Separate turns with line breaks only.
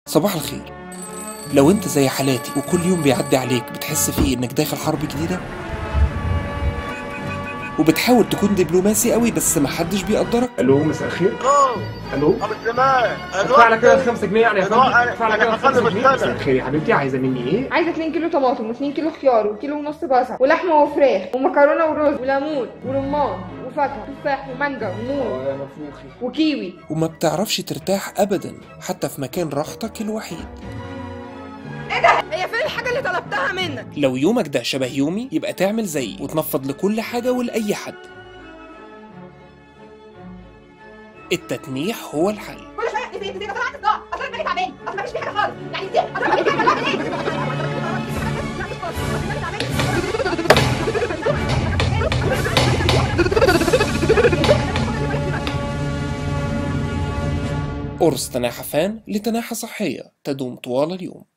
صباح الخير لو انت زي حالاتي وكل يوم بيعدي عليك بتحس فيه انك داخل حرب جديدة وبتحاول تكون دبلوماسي قوي بس محدش بيقدرك
الو مساء الخير
اوه
الو
ابو الزمان
ادفع لك كده 5 جنيه يعني يا
الوقت-
فندم ادفع لك كده
أنا
5
هقلب
جنيه
الثمن.
مساء الخير يا حبيبتي عايزه مني ايه؟
عايزه 2 كيلو طماطم و2 كيلو خيار وكيلو ونص بصل ولحمه وفراخ ومكرونه ورز وليمون ورمان وفاكهه تفاح ومانجا وموز
اه يا نفوخي
وكيوي
وما بتعرفش ترتاح ابدا حتى في مكان راحتك الوحيد
هي فين الحاجة اللي طلبتها منك؟
لو يومك ده شبه يومي يبقى تعمل زيي وتنفض لكل حاجة ولأي حد التتنيح هو الحل
كل شويه تزيد تزيد اصل عندي صداع اصل انا دماغي تعبان اصل مفيش في حاجه خالص يعني دي اصل مفيش حاجه بعمل ايه لا مش خالص اصل دماغي تعبان
قرص تناحة فان لتناحة صحية تدوم طوال اليوم